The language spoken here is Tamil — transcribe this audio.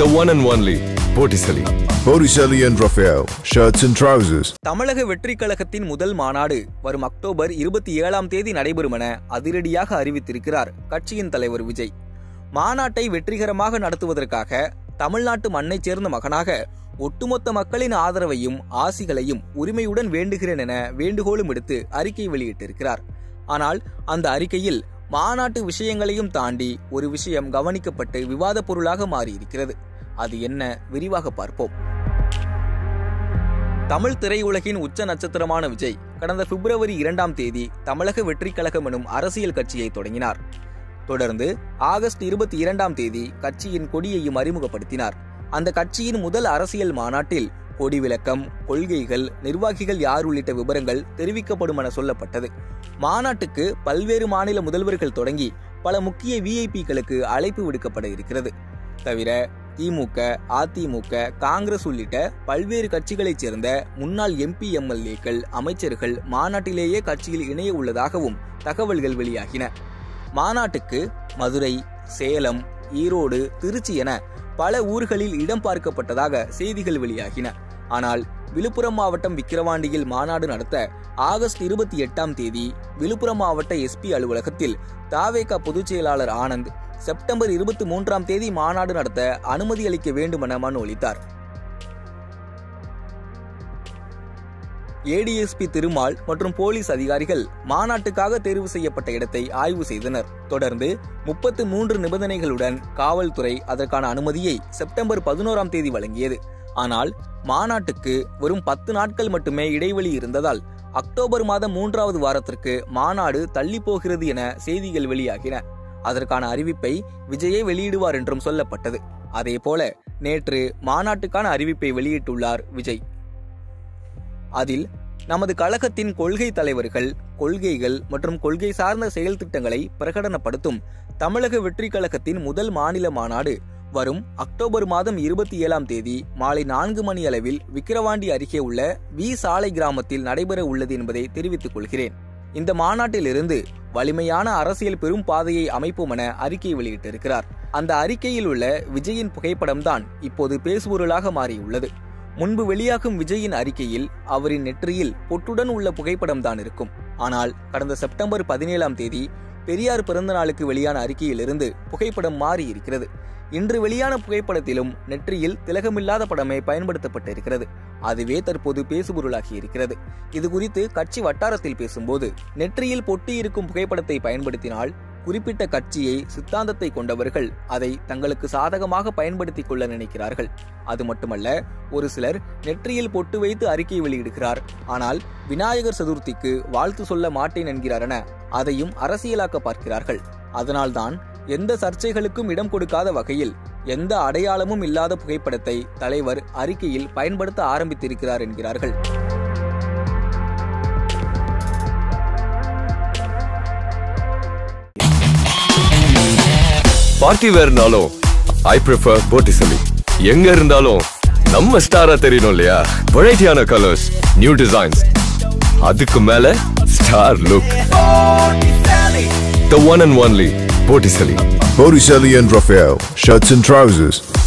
The one and only Botticelli. Botticelli and Raphael, shirts and trousers. தமிழக வெற்றி கழகத்தின் முதல் மாநாடு வரும் அக்டோபர் இருபத்தி ஏழாம் தேதி நடைபெறும் என அதிரடியாக அறிவித்திருக்கிறார் கட்சியின் தலைவர் விஜய் மாநாட்டை வெற்றிகரமாக நடத்துவதற்காக தமிழ்நாட்டு மண்ணைச் சேர்ந்த மகனாக ஒட்டுமொத்த மக்களின் ஆதரவையும் ஆசிகளையும் உரிமையுடன் வேண்டுகிறேன் என வேண்டுகோளும் விடுத்து அறிக்கை வெளியிட்டிருக்கிறார் ஆனால் அந்த அறிக்கையில் மாநாட்டு விஷயங்களையும் தாண்டி ஒரு விஷயம் கவனிக்கப்பட்டு விவாதப் பொருளாக மாறியிருக்கிறது அது என்ன விரிவாக பார்ப்போம் தமிழ் திரையுலகின் உச்ச நட்சத்திரமான விஜய் கடந்த பிப்ரவரி இரண்டாம் தேதி தமிழக வெற்றிக் கழகம் எனும் அரசியல் கட்சியை தொடங்கினார் தொடர்ந்து ஆகஸ்ட் இருபத்தி இரண்டாம் தேதி கட்சியின் கொடியையும் அறிமுகப்படுத்தினார் அந்த கட்சியின் முதல் அரசியல் மாநாட்டில் கொடி விளக்கம் கொள்கைகள் நிர்வாகிகள் யார் உள்ளிட்ட விவரங்கள் தெரிவிக்கப்படும் என சொல்லப்பட்டது மாநாட்டுக்கு பல்வேறு மாநில முதல்வர்கள் தொடங்கி பல முக்கிய விஐபிக்களுக்கு அழைப்பு விடுக்கப்பட இருக்கிறது தவிர திமுக அதிமுக காங்கிரஸ் உள்ளிட்ட பல்வேறு கட்சிகளைச் சேர்ந்த முன்னாள் எம்பி எம்எல்ஏக்கள் அமைச்சர்கள் மாநாட்டிலேயே கட்சியில் இணைய உள்ளதாகவும் தகவல்கள் வெளியாகின மாநாட்டுக்கு மதுரை சேலம் ஈரோடு திருச்சி என பல ஊர்களில் இடம் பார்க்கப்பட்டதாக செய்திகள் வெளியாகின ஆனால் விழுப்புரம் மாவட்டம் விக்கிரவாண்டியில் மாநாடு நடத்த ஆகஸ்ட் இருபத்தி எட்டாம் தேதி விழுப்புரம் மாவட்ட எஸ்பி அலுவலகத்தில் தாவேகா பொதுச் செயலாளர் ஆனந்த் செப்டம்பர் இருபத்தி மூன்றாம் தேதி மாநாடு நடத்த அனுமதி அளிக்க வேண்டுமென மனு அளித்தார் ஏடிஎஸ்பி திருமால் மற்றும் போலீஸ் அதிகாரிகள் மாநாட்டுக்காக தேர்வு செய்யப்பட்ட இடத்தை ஆய்வு செய்தனர் தொடர்ந்து முப்பத்து மூன்று நிபந்தனைகளுடன் காவல்துறை அதற்கான அனுமதியை செப்டம்பர் பதினோராம் தேதி வழங்கியது ஆனால் மாநாட்டுக்கு வெறும் பத்து நாட்கள் மட்டுமே இடைவெளி இருந்ததால் அக்டோபர் மாதம் மூன்றாவது வாரத்திற்கு மாநாடு தள்ளி போகிறது என செய்திகள் வெளியாகின அதற்கான அறிவிப்பை விஜயே வெளியிடுவார் என்றும் சொல்லப்பட்டது அதேபோல நேற்று மாநாட்டுக்கான அறிவிப்பை வெளியிட்டுள்ளார் விஜய் அதில் நமது கழகத்தின் கொள்கை தலைவர்கள் கொள்கைகள் மற்றும் கொள்கை சார்ந்த செயல் திட்டங்களை பிரகடனப்படுத்தும் தமிழக வெற்றி கழகத்தின் முதல் மாநில மாநாடு வரும் அக்டோபர் மாதம் இருபத்தி ஏழாம் தேதி மாலை நான்கு மணி அளவில் விக்கிரவாண்டி அருகே உள்ள வி சாலை கிராமத்தில் நடைபெற உள்ளது என்பதை தெரிவித்துக் கொள்கிறேன் இந்த மாநாட்டிலிருந்து வலிமையான அரசியல் பெரும் பாதையை அமைப்போம் என அறிக்கை வெளியிட்டிருக்கிறார் அந்த அறிக்கையில் உள்ள விஜயின் புகைப்படம்தான் இப்போது பேசுபொருளாக மாறியுள்ளது முன்பு வெளியாகும் விஜயின் அறிக்கையில் அவரின் நெற்றியில் பொட்டுடன் உள்ள புகைப்படம் தான் இருக்கும் ஆனால் கடந்த செப்டம்பர் பதினேழாம் தேதி பெரியார் பிறந்த நாளுக்கு வெளியான அறிக்கையிலிருந்து புகைப்படம் மாறி இருக்கிறது இன்று வெளியான புகைப்படத்திலும் நெற்றியில் திலகமில்லாத படமே பயன்படுத்தப்பட்டிருக்கிறது அதுவே தற்போது பேசுபொருளாகி இருக்கிறது இது குறித்து கட்சி வட்டாரத்தில் பேசும்போது நெற்றியில் பொட்டி இருக்கும் புகைப்படத்தை பயன்படுத்தினால் குறிப்பிட்ட கட்சியை சித்தாந்தத்தை கொண்டவர்கள் அதை தங்களுக்கு சாதகமாக பயன்படுத்திக் கொள்ள நினைக்கிறார்கள் அது மட்டுமல்ல ஒரு சிலர் நெற்றியில் பொட்டு வைத்து அறிக்கை வெளியிடுகிறார் ஆனால் விநாயகர் சதுர்த்திக்கு வாழ்த்து சொல்ல மாட்டேன் என்கிறார் என அதையும் அரசியலாக்க பார்க்கிறார்கள் அதனால்தான் எந்த சர்ச்சைகளுக்கும் இடம் கொடுக்காத வகையில் எந்த அடையாளமும் இல்லாத புகைப்படத்தை தலைவர் அறிக்கையில் பயன்படுத்த ஆரம்பித்திருக்கிறார் என்கிறார்கள் பார்ட்டி வேர்னாலும் ஐ ப்ரிஃபர் Botticelli. எங்க இருந்தாலும் நம்ம ஸ்டாரா தெரியணும் இல்லையா வெரைட்டியான கலர்ஸ் நியூ டிசைன்ஸ் அதுக்கு மேல star look The one and only Botticelli. Botticelli and Raphael, shirts and trousers.